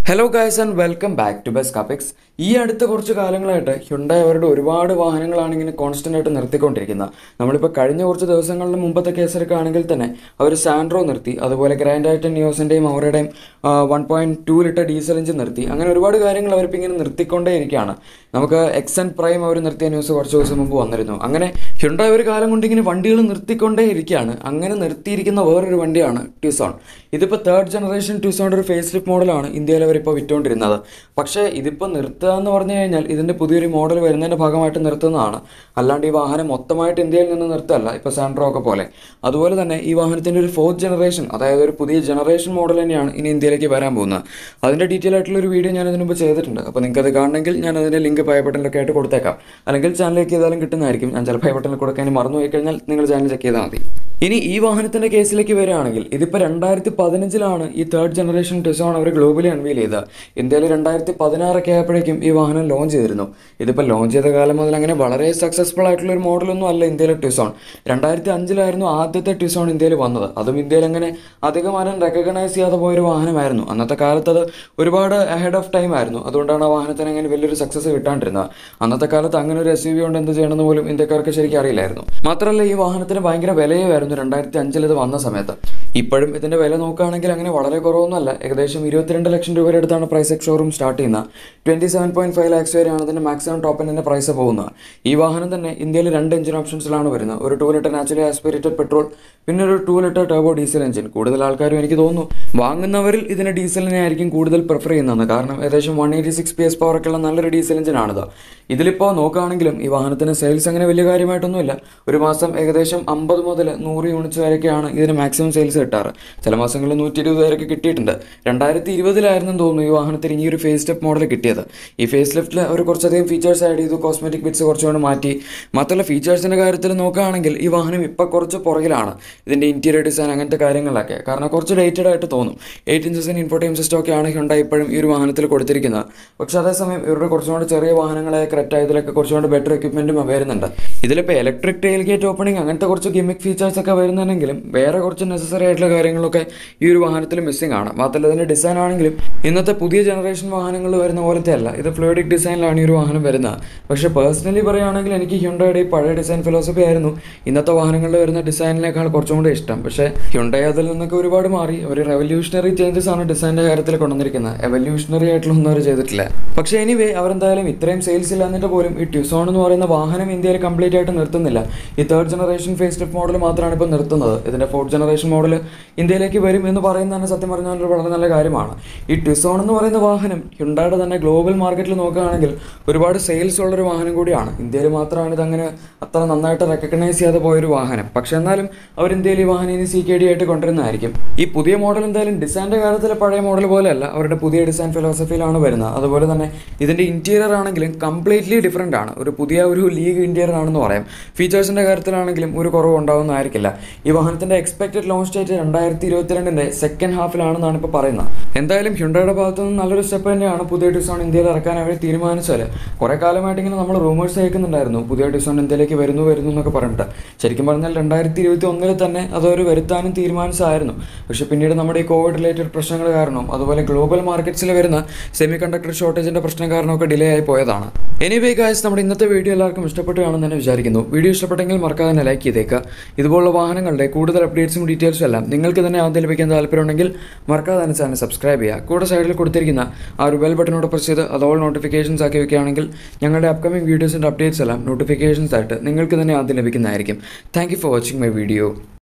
hello guys and welcome back to ബെസ് കാപ്പിക്സ് ഈ അടുത്ത കുറച്ച് കാലങ്ങളായിട്ട് ഹ്യുണ്ടായി അവരുടെ ഒരുപാട് വാഹനങ്ങളാണ് ഇങ്ങനെ കോൺസ്റ്റൻ്റ് ആയിട്ട് നിർത്തിക്കൊണ്ടിരിക്കുന്നത് നമ്മളിപ്പോൾ കഴിഞ്ഞ കുറച്ച് ദിവസങ്ങളുടെ മുമ്പത്തെ കേസിലൊക്കെ ആണെങ്കിൽ തന്നെ അവർ സാൻഡ്രോ നിർത്തി അതുപോലെ ഗ്രാൻഡ് ആയിട്ട് നിയോസിൻ്റെയും അവരുടെയും one point two litre diesel engine നിർത്തി അങ്ങനെ ഒരുപാട് കാര്യങ്ങൾ അവരിപ്പോൾ ഇങ്ങനെ നിർത്തിക്കൊണ്ടേ ഇരിക്കുകയാണ് നമുക്ക് എക്സൻ പ്രൈം അവർ നിർത്തിയ ന്യൂസ് കുറച്ച് ദിവസം മുമ്പ് വന്നിരുന്നു അങ്ങനെ ഹ്യുണ്ടായി ഒരു കാലം കൊണ്ട് ഇങ്ങനെ വണ്ടികൾ നിർത്തിക്കൊണ്ടേ ഇരിക്കുകയാണ് അങ്ങനെ നിർത്തിയിരിക്കുന്ന വേറൊരു വണ്ടിയാണ് ട്യൂസോൺ ഇതിപ്പോൾ തേർഡ് ജനറേഷൻ ട്യൂസോണിൻ്റെ ഒരു ഫേസ് ലിഫ്റ്റ് മോഡലാണ് ഇന്ത്യയിൽ അവരിപ്പോൾ വിറ്റുകൊണ്ടിരുന്നത് പക്ഷേ ഇതിപ്പോൾ നിർത്തുക എന്ന് പറഞ്ഞു കഴിഞ്ഞാൽ ഇതിൻ്റെ പുതിയൊരു മോഡൽ വരുന്നതിൻ്റെ ഭാഗമായിട്ട് നിർത്തുന്നതാണ് അല്ലാണ്ട് ഈ വാഹനം മൊത്തമായിട്ട് ഇന്ത്യയിൽ നിന്ന് നിർത്തല്ല ഇപ്പോൾ സാൻഡ്രോ ഒക്കെ പോലെ അതുപോലെ തന്നെ ഈ വാഹനത്തിൻ്റെ ഒരു ഫോർത്ത് ജനറേഷൻ അതായത് ഒരു പുതിയ ജനറേഷൻ മോഡൽ തന്നെയാണ് ഇനി ഇന്ത്യയിലേക്ക് വരാൻ പോകുന്നത് അതിൻ്റെ ഡീറ്റെയിൽ ആയിട്ടുള്ള ഒരു വീഡിയോ ഞാൻ ഇതിനു മുമ്പ് ചെയ്തിട്ടുണ്ട് അപ്പോൾ നിങ്ങൾക്ക് അത് കാണണമെങ്കിൽ ഞാൻ അതിൻ്റെ ലിങ്ക് പൈ ബട്ടണിലൊക്കെ ആയിട്ട് കൊടുത്തേക്കാം അല്ലെങ്കിൽ ചാനലിലേക്ക് ചെയ്താലും കിട്ടുന്നതായിരിക്കും ഞാൻ ചിലപ്പോൾ പൈ ബട്ടണിൽ കൊടുക്കാൻ മറന്നു പോയി കഴിഞ്ഞാൽ നിങ്ങൾ ചാനൽ ചെക്ക് ചെയ്താൽ മതി ഇനി ഈ വാഹനത്തിൻ്റെ കേസിലേക്ക് വരികയാണെങ്കിൽ ഇതിപ്പോൾ രണ്ടായിരത്തി പതിനഞ്ചിലാണ് ഈ തേർഡ് ജനറേഷൻ ടിസോൺ അവർ ഗ്ലോബലി അൺവീൽ ചെയ്തത് ഇന്ത്യയിൽ രണ്ടായിരത്തി പതിനാറൊക്കെ ആയപ്പോഴേക്കും ഈ വാഹനം ലോഞ്ച് ചെയ്തിരുന്നു ഇതിപ്പോൾ ലോഞ്ച് ചെയ്ത കാലം മുതൽ അങ്ങനെ വളരെ സക്സസ്ഫുൾ ആയിട്ടുള്ള ഒരു മോഡലൊന്നും അല്ല ഇന്ത്യയിലെ ടിസോൺ രണ്ടായിരത്തി അഞ്ചിലായിരുന്നു ആദ്യത്തെ ടിസോൺ ഇന്ത്യയിൽ വന്നത് അതും ഇന്ത്യയിൽ അങ്ങനെ അധികം ആരും റെക്കഗ്നൈസ് ചെയ്യാതെ പോയൊരു വാഹനമായിരുന്നു അന്നത്തെ കാലത്ത് അത് ഒരുപാട് അഹെഡ് ഓഫ് ടൈം ആയിരുന്നു അതുകൊണ്ടാണ് ആ വാഹനത്തിന് അങ്ങനെ വലിയൊരു സക്സസ് കിട്ടാണ്ടിരുന്നത് അന്നത്തെ കാലത്ത് അങ്ങനെ ഒരു എസ് യു വി കൊണ്ട് എന്ത് ചെയ്യണമെന്ന് പോലും ഇന്ത്യക്കാർക്ക് ശരിക്കും അറിയില്ലായിരുന്നു മാത്രമല്ല ഈ വാഹനത്തിന് ഭയങ്കര വിലയുമായിരുന്നു രണ്ടായിരത്തി അഞ്ചിൽ ഇത് വന്ന സമയത്ത് ഇപ്പോഴും ഇതിൻ്റെ വില നോക്കുകയാണെങ്കിൽ അങ്ങനെ വളരെ കുറവൊന്നുമല്ല ഏകദേശം ഇരുപത്തിരണ്ട് ലക്ഷം രൂപയുടെ അടുത്താണ് പ്രൈസ് എക്സ് ഷോറൂം സ്റ്റാർട്ട് ചെയ്യുന്നത് twenty seven point five lakhs വരെയാണ് ഇതിൻ്റെ മാക്സിമം ടോപ്പ് എൻഡിൻ്റെ പ്രൈസ് പോകുന്നത് ഈ വാഹനം തന്നെ ഇന്ത്യയിൽ രണ്ട് എഞ്ചിൻ ഓപ്ഷൻസിലാണ് വരുന്നത് ഒരു two litre naturally aspirated petrol പിന്നെ ഒരു two litre turbo diesel engine കൂടുതൽ ആൾക്കാരും എനിക്ക് തോന്നുന്നു വാങ്ങുന്നവരിൽ ഇതിന് ഡീസലിനെ ആയിരിക്കും കൂടുതൽ പ്രിഫർ ചെയ്യുന്നത് കാരണം ഏകദേശം one eighty six P S പവറൊക്കെ ഉള്ള നല്ലൊരു ഡീസൽ എഞ്ചിനാണിത് ഇതിലിപ്പോൾ നോക്കുകയാണെങ്കിലും ഈ വാഹനത്തിന് സെയിൽസ് അങ്ങനെ വലിയ കാര്യമായിട്ടൊന്നുമില്ല ഒരു മാസം ഏകദേശം അമ്പത് മുതൽ നൂറ് യൂണിറ്റ്സ് വരെയൊക്കെയാണ് ഇതിന് മാക്സിമം സെയിൽസ് കിട്ടാറ് ചില മാസങ്ങളിൽ നൂറ്റി ഇരുപത് വരെയൊക്കെ കിട്ടിയിട്ടുണ്ട് രണ്ടായിരത്തി ഇരുപതിലായിരുന്നു തോന്നുന്നു ഈ വാഹനത്തിന് ഈ ഒരു ഫേസ് ലിഫ്റ്റ് മോഡൽ കിട്ടിയത് ഈ ഫേസ് ലിഫ്റ്റിൽ അവർ കുറച്ചധികം ഫീച്ചേഴ്സ് ആഡ് ചെയ്തു കോസ്മെറ്റിക് ബിറ്റ്സ് കുറച്ചുകൊണ്ട് മാറ്റി മാത്രമല്ല ഫീച്ചേഴ്സിൻ്റെ കാര്യത്തിൽ നോക്കുകയാണെങ്കിൽ ഈ വാഹനം ഇപ്പോൾ കുറച്ച് പുറകിലാണ് ഇതിൻ്റെ ഇൻറ്റീരിയർ ഡിസൈൻ അങ്ങനത്തെ കാര്യങ്ങളിലൊക്കെ കാരണം കുറച്ച് ഡേറ്റഡ് ആയിട്ട് തോന്നും എയ്റ്റ് ഇഞ്ചസിന് ഇൻഫോർട്ടൈം സിസ്റ്റം ഒക്കെയാണ് ഹ്യുണ്ടായി ഇപ്പോഴും ഈ ഒരു വാഹനത്തിൽ കൊടുത്തിരിക്കുന്നത് പക്ഷേ അതേസമയം ഇവരുടെ കുറച്ചും കൂടി ചെറിയ വാഹനങ്ങളായ ക്രെറ്റ ഇതിലൊക്കെ കുറച്ചും കൂടി ബെറ്റർ എക്യുപ്മെൻറ്റും വരുന്നുണ്ട് ഇതിലിപ്പോൾ ഇലക്ട്രിക് ടെയിൽ ഗേറ്റ് ഓപ്പണിംഗ് അങ്ങനത്തെ കുറച്ച് ഗിമിക് ഫീച്ചേഴ്സ് ഒക്കെ വരുന്നുണ്ടെങ്കിലും വേറെ കുറച്ച് നെസസറി ആയിട്ടുള്ള കാര്യങ്ങളൊക്കെ ഈ ഒരു വാഹനത്തിൽ മിസ്സിംഗ് ആണ് മാത്രമല്ല ഇതിൻ്റെ ഡിസൈൻ ആണെങ്കിലും ഇന്നത്തെ പുതിയ ജനറേഷൻ വാഹനങ്ങൾ വരുന്ന പോലത്തെ അല്ല ഇത് ഫ്ലൂയിഡിക് ഡിസൈനിലാണ് ഈ ഒരു വാഹനം വരുന്നത് പക്ഷേ പേഴ്സണലി പറയുകയാണെങ്കിൽ എനിക്ക് ഹ്യുണ്ടയുടെ ഈ പഴയ ഡിസൈൻ ഫിലോസഫി ആയിരുന്നു ഇന്നത്തെ വാഹനങ്ങളിൽ വരുന്ന ഡിസൈനിനേക്കാൾ കുറച്ചും കൂടി ഇഷ്ടം പക്ഷേ ഹ്യുണ്ടൈ അതിൽ നിന്നൊക്കെ ഒരുപാട് മാറി ഒരു റെവല്യൂഷണറി ചേഞ്ചസ് ആണ് ഡിസൈൻ്റെ കാര്യത്തിൽ കൊണ്ടുവന്നിരിക്കുന്നത് എവല്യൂഷണറി ആയിട്ടുള്ള ഒന്നും അവർ ചെയ്തിട്ടില്ല പക്ഷേ എനിവേ അവരെന്തായാലും ഇത്രയും സെയിൽസ് ഇല്ലാന്നിട്ട് പോലും ഈ ട്യൂസോൺ എന്ന് പറയുന്ന വാഹനം ഇന്ത്യയിൽ കംപ്ലീറ്റ് ആയിട്ട് നിർത്തുന്നില്ല ഈ third generation facelift model മാത്രമാണ് ഇപ്പോൾ നിർത്തുന്നത് ഇതിൻ്റെ ഫോർത്ത് ജനറേഷൻ മോഡൽ ഇന്ത്യയിലേക്ക് വരും എന്ന് പറയുന്നതാണ് സത്യം പറഞ്ഞാൽ ഒരു വളരെ നല്ല കാര്യമാണ് ഈ ട്വിസോൺ എന്ന് പറയുന്ന വാഹനം ഹ്യുണ്ടായുടെ തന്നെ ഗ്ലോബൽ മാർക്കറ്റിൽ നോക്കുകയാണെങ്കിൽ ഒരുപാട് സെയിൽസ് ഉള്ളൊരു വാഹനം കൂടിയാണ് ഇന്ത്യയിൽ മാത്രമാണ് ഇതങ്ങനെ അത്ര നന്നായിട്ട് റെക്കഗ്നൈസ് ചെയ്യാതെ പോയൊരു വാഹനം പക്ഷേ എന്നാലും അവർ ഇന്ത്യയിൽ ഈ വാഹനം ഇനി സി കെ ഡി ആയിട്ട് കൊണ്ടുവരുന്നതായിരിക്കും ഈ പുതിയ മോഡൽ എന്തായാലും ഡിസൈൻ്റെ കാര്യത്തിൽ പഴയ മോഡൽ പോലെയല്ല അവരുടെ പുതിയ ഡിസൈൻ ഫിലോസഫിയിലാണ് വരുന്നത് അതുപോലെ തന്നെ ഇതിൻ്റെ ഇൻറ്റീരിയർ ആണെങ്കിലും കംപ്ലീറ്റ്ലി ഡിഫറെൻ്റ് ആണ് ഒരു പുതിയ ഒരു ലീഗ് ഇൻറ്റീരിയർ ആണെന്ന് പറയാം ഫീച്ചേഴ്സിൻ്റെ കാര്യത്തിലാണെങ്കിലും ഒരു കുറവ് ഉണ്ടാവുന്നതായിരിക്കില്ല ഈ വാഹനത്തിൻ്റെ എക്സ്പെക്റ്റഡ് ലോഞ്ച് ഡേറ്റ് രണ്ടായിരത്തി ഇരുപത്തിരണ്ടിൻ്റെ സെക്കൻഡ് ഹാഫിലാണെന്നാണ് ഇപ്പോൾ പറയുന്നത് എന്തായാലും ഹ്യുണ്ടയുടെ ഭാഗത്തു നിന്ന് നല്ലൊരു സ്റ്റെപ്പ് തന്നെയാണ് പുതിയ ഡിസോൺ ഇന്ത്യയിൽ ഇറക്കാൻ അവർ തീരുമാനിച്ചാൽ കുറേ കാലമായിട്ട് ഇങ്ങനെ നമ്മൾ റൂമേഴ്സ് കേൾക്കുന്നുണ്ടായിരുന്നു പുതിയ ഡിസോൺ ഇന്ത്യയിലേക്ക് വരുന്നു വരുന്നു എന്നൊക്കെ പറഞ്ഞിട്ട് ശരിക്കും പറഞ്ഞാൽ രണ്ടായിരത്തി ഇരുപത്തി ഒന്നിൽ തന്നെ അതൊരു വരുത്താനും തീരുമാനിച്ചതായിരുന്നു പക്ഷേ പിന്നീട് നമ്മുടെ ഈ കോവിഡ് റിലേറ്റഡ് പ്രശ്നങ്ങൾ കാരണവും അതുപോലെ ഗ്ലോബൽ മാർക്കറ്റ്സിൽ വരുന്ന സെമി കണ്ടക്ടർ ഷോർട്ടേജിൻ്റെ പ്രശ്നം കാരണമൊക്കെ ഡിലേ ആയി പോയതാണ് എനിവേ ഗായ്സ് നമ്മുടെ ഇന്നത്തെ വീഡിയോ എല്ലാവർക്കും ഇഷ്ടപ്പെട്ടു കാണുമെന്ന് തന്നെ വിചാരിക്കുന്നു വീഡിയോ ഇഷ്ടപ്പെട്ടെങ്കിൽ മറക്കാതെ തന്നെ ലൈക്ക് ചെയ്തേക്കുക ഇതുപോലുള്ള വാഹനങ്ങളുടെ കൂടുതൽ അപ്ഡേറ്റ്സും ഡീറ്റെയിൽസും എല്ലാം നിങ്ങൾക്ക് തന്നെ ആദ്യം ലഭിക്കാൻ താല്പര്യമുണ്ടെങ്കിൽ മറക്കാതെ തന്നെ ചാനൽ സബ്സ്ക്രൈബ് ചെയ്യുക കൂടെ സൈഡിൽ കൊടുത്തിരിക്കുന്ന ആ ഒരു ബെൽ ബട്ടനോട് പ്രസ് ചെയ്ത് അത് ഓൾ നോട്ടിഫിക്കേഷൻസ് ആക്കി വെക്കുകയാണെങ്കിൽ ഞങ്ങളുടെ അപ്കമിംഗ് വീഡിയോസിൻ്റെ അപ്ഡേറ്റ്സ് എല്ലാം നോട്ടിഫിക്കേഷൻസ് ആയിട്ട് നിങ്ങൾക്ക് തന്നെ ആദ്യം ലഭിക്കുന്നതായിരിക്കും thank you for watching my video